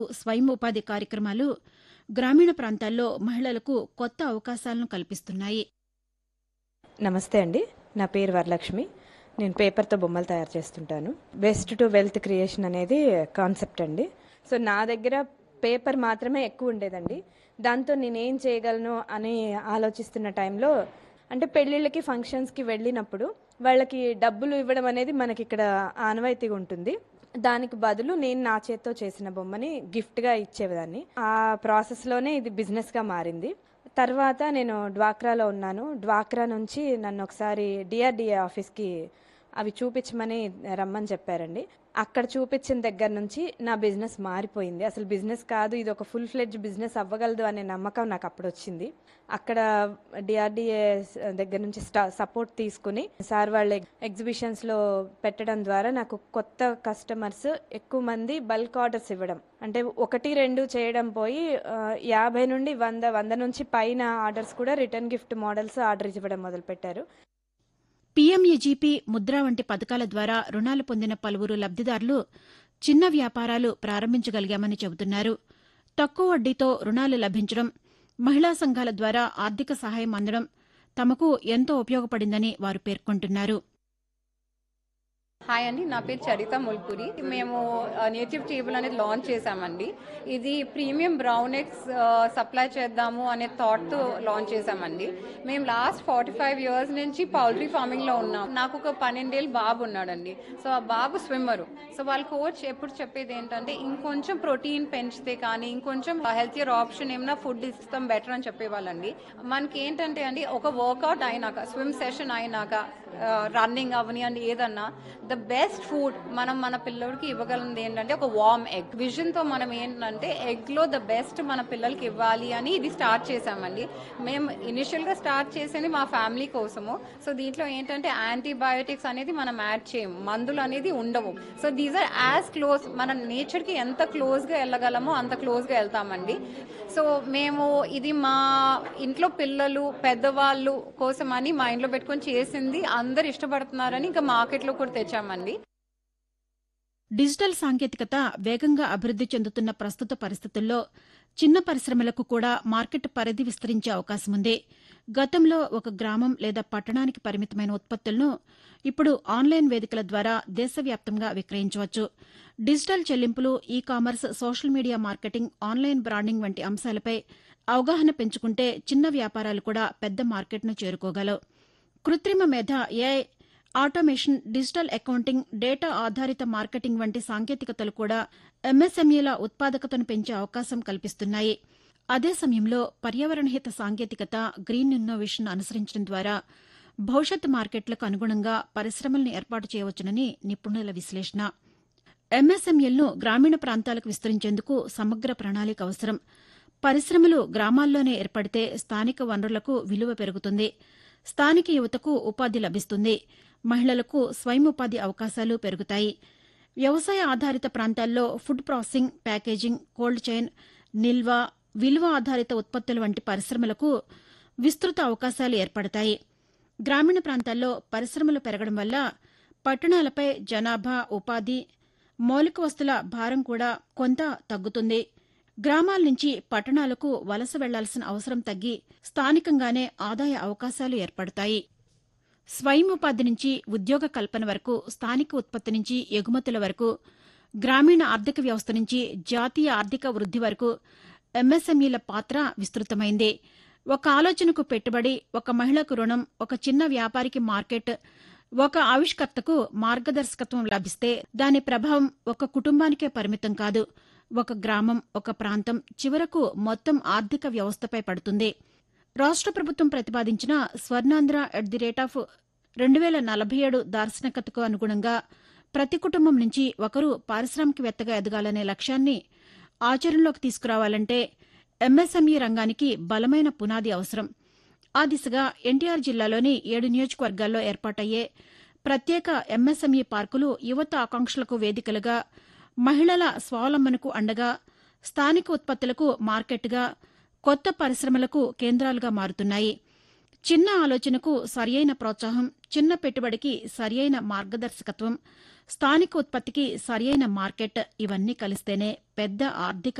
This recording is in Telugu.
స్వయం ఉపాధి కార్యక్రమాలు గ్రామీణ ప్రాంతాల్లో మహిళలకు కొత్త అవకాశాలను కల్పిస్తున్నాయి నమస్తే అండి నా పేరు వరలక్ష్మి నేను పేపర్తో బొమ్మలు తయారు చేస్తుంటాను బెస్ట్ టు వెల్త్ క్రియేషన్ అనేది కాన్సెప్ట్ అండి సో నా దగ్గర పేపర్ మాత్రమే ఎక్కువ ఉండేదండి దాంతో నేనేం చేయగలను అని ఆలోచిస్తున్న టైంలో అంటే పెళ్ళిళ్ళకి ఫంక్షన్స్కి వెళ్ళినప్పుడు వాళ్ళకి డబ్బులు ఇవ్వడం అనేది మనకి ఇక్కడ ఆనవాయితీగా ఉంటుంది దానికి బదులు నేను నా చేత్తో చేసిన బొమ్మని గిఫ్ట్గా ఇచ్చేదాన్ని ఆ ప్రాసెస్లోనే ఇది బిజినెస్గా మారింది తర్వాత నేను డ్వాక్రాలో ఉన్నాను డ్వాక్రా నుంచి నన్ను ఒకసారి డిఆర్డిఏ ఆఫీస్కి అవి చూపించమని రమ్మని చెప్పారండి అక్కడ చూపించిన దగ్గర నుంచి నా బిజినెస్ మారిపోయింది అసలు బిజినెస్ కాదు ఇది ఒక ఫుల్ ఫ్లెడ్జ్ బిజినెస్ అవ్వగలదు అనే నమ్మకం నాకు అప్పుడు వచ్చింది అక్కడ డిఆర్డిఏ దగ్గర నుంచి సపోర్ట్ తీసుకుని సార్ వాళ్ళ ఎగ్జిబిషన్స్లో పెట్టడం ద్వారా నాకు కొత్త కస్టమర్స్ ఎక్కువ మంది బల్క్ ఆర్డర్స్ ఇవ్వడం అంటే ఒకటి రెండు చేయడం పోయి ఆ, యాభై నుండి వంద వంద నుంచి పైన ఆర్డర్స్ కూడా రిటర్న్ గిఫ్ట్ మోడల్స్ ఆర్డర్ ఇవ్వడం మొదలుపెట్టారు పీఎంఈజీపీ ముద్ర వంటి పథకాల ద్వారా రుణాలు పొందిన పలువురు లబ్దిదారులు చిన్న వ్యాపారాలు ప్రారంభించగలిగామని చెబుతున్నారు తక్కువ వడ్డీతో రుణాలు లభించడం మహిళా సంఘాల ద్వారా ఆర్థిక సహాయం అందడం తమకు ఎంతో ఉపయోగపడిందని వారు పేర్కొంటున్నారు హాయ్ అండి నా పేరు చరిత ముల్పురి మేము నేటివ్ టేబుల్ అనేది లాంచ్ చేశామండి ఇది ప్రీమియం బ్రౌన్ ఎగ్స్ సప్లై చేద్దాము అనే థాట్తో లాంచ్ చేశామండి మేము లాస్ట్ ఫార్టీ ఫైవ్ ఇయర్స్ నుంచి పౌల్ట్రీ ఫార్మింగ్లో ఉన్నాం నాకు ఒక పన్నెండేళ్ళు బాబు ఉన్నాడండి సో ఆ బాబు స్విమ్మరు సో వాళ్ళ కోచ్ ఎప్పుడు చెప్పేది ఏంటంటే ఇంకొంచెం ప్రోటీన్ పెంచితే కానీ ఇంకొంచెం హెల్తియర్ ఆప్షన్ ఏమైనా ఫుడ్ ఇస్తాం బెటర్ అని చెప్పేవాళ్ళండి మనకి ఏంటంటే అండి ఒక వర్కౌట్ అయినాక స్విమ్ సెషన్ అయినాక రన్నింగ్ అవని అండి ఏదన్నా ద బెస్ట్ ఫుడ్ మనం మన పిల్లలకి ఇవ్వగలిగింది ఏంటంటే ఒక వార్మ్ ఎగ్ విజన్ తో మనం ఏంటంటే ఎగ్ లో ద బెస్ట్ మన పిల్లలకి ఇవ్వాలి అని ఇది స్టార్ట్ చేసామండి మేము ఇనిషియల్ గా స్టార్ట్ చేసేది మా ఫ్యామిలీ కోసము సో దీంట్లో ఏంటంటే యాంటీబయోటిక్స్ అనేది మనం యాడ్ చేయము మందులు అనేది ఉండవు so these are as close మన నేచర్ కి ఎంత క్లోజ్ గా వెళ్ళగలమో అంత క్లోజ్ గా వెళ్తామండి సో మేము ఇది మా ఇంట్లో పిల్లలు పెద్దవాళ్ళు కోసం అని మా ఇంట్లో పెట్టుకొని చేసింది అందరు ఇష్టపడుతున్నారని ఇంకా మార్కెట్లో కూడా తెచ్చామండి డిజిటల్ సాంకేతికత వేగంగా అభివృద్ది చెందుతున్న ప్రస్తుత పరిస్థితుల్లో చిన్న పరిశ్రమలకు కూడా మార్కెట్ పరిధి విస్తరించే అవకాశం ఉంది గతంలో ఒక గ్రామం లేదా పట్టణానికి పరిమితమైన ఉత్పత్తులను ఇప్పుడు ఆన్లైన్ వేదికల ద్వారా దేశవ్యాప్తంగా విక్రయించవచ్చు డిజిటల్ చెల్లింపులు e commerce social media marketing online branding వంటి అంశాలపై అవగాహన పెంచుకుంటే చిన్న వ్యాపారాలు కూడా పెద్ద మార్కెట్ను చేరుకోగలవు కృత్రిమ మేధ AI automation digital accounting data ఆధారిత మార్కెటింగ్ వంటి సాంకేతికతలు కూడా ఎంఎస్ఎంఈల ఉత్పాదకతను పెంచే అవకాశం కల్పిస్తున్నాయి అదే సమయంలో పర్యావరణహిత సాంకేతికత గ్రీన్ ఇన్నోవేషన్ అనుసరించడం ద్వారా భవిష్యత్ మార్కెట్లకు అనుగుణంగా పరిశ్రమలను ఏర్పాటు చేయవచ్చునని నిపుణుల విశ్లేషణ ఎంఎస్ఎంఎల్ను గ్రామీణ ప్రాంతాలకు విస్తరించేందుకు సమగ్ర ప్రణాళిక అవసరం పరిశ్రమలు గ్రామాల్లోనే ఏర్పడితే స్థానిక వనరులకు విలువ పెరుగుతుంది స్థానిక యువతకు ఉపాధి లభిస్తుంది మహిళలకు స్వయం ఉపాధి అవకాశాలు పెరుగుతాయి వ్యవసాయ ఆధారిత ప్రాంతాల్లో food processing packaging cold chain నిల్వ విలువ ఆధారిత ఉత్పత్తుల వంటి పరిశ్రమలకు విస్తృత అవకాశాలు ఏర్పడతాయి గ్రామీణ ప్రాంతాల్లో పరిశ్రమలు పెరగడం వల్ల పట్టణాలపై జనాభా ఉపాధి మౌలిక వస్తుల భారం కూడా కొంత తగ్గుతుంది గ్రామాల నుంచి పట్టణాలకు వలస వెళ్లాల్సిన అవసరం తగ్గి స్థానికంగానే ఆదాయ అవకాశాలు ఏర్పడతాయి స్వయం ఉపాధి నుంచి ఉద్యోగ కల్పన వరకు స్థానిక ఉత్పత్తి నుంచి ఎగుమతుల వరకు గ్రామీణ ఆర్థిక వ్యవస్థ నుంచి జాతీయ ఆర్థిక వృద్ది వరకు ఎంఎస్ఎంఈల పాత్ర విస్తృతమైంది ఒక ఆలోచనకు పెట్టుబడి ఒక మహిళకు రుణం ఒక చిన్న వ్యాపారికి మార్కెట్ ఒక ఆవిష్కర్తకు మార్గదర్శకత్వం లభిస్తే దాని ప్రభావం ఒక కుటుంబానికే పరిమితం కాదు ఒక గ్రామం ఒక ప్రాంతం చివరకు మొత్తం ఆర్థిక వ్యవస్థపై పడుతుంది రాష్ట ప్రభుత్వం ప్రతిపాదించిన Swarnandhra at the rate of రెండు వేల నలభై ఏడు దార్శనికతకు అనుగుణంగా ప్రతి కుటుంబం నుంచి ఒకరు పారిశ్రామికవేత్తగా ఎదగాలనే లక్ష్యాన్ని ఆచరణలోకి తీసుకురావాలంటే ఎంఎస్ఎంఈ రంగానికి బలమైన పునాది అవసరం ఆ దిశగా ఎన్టీఆర్ జిల్లాలోని ఏడు నియోజకవర్గాల్లో ఏర్పాటయ్యే ప్రత్యేక ఎంఎస్ఎంఈ పార్కులు యువత ఆకాంక్షలకు వేదికలుగా మహిళల స్వావలంబనకు అండగా స్థానిక ఉత్పత్తులకు మార్కెట్గా కొత్త పరిశ్రమలకు కేంద్రాలుగా మారుతున్నాయి చిన్న ఆలోచనకు సరియైన ప్రోత్సాహం చిన్న పెట్టుబడికి సరియైన మార్గదర్శకత్వం స్థానిక ఉత్పత్తికి సరియైన మార్కెట్ ఇవన్నీ కలిస్తేనే పెద్ద ఆర్థిక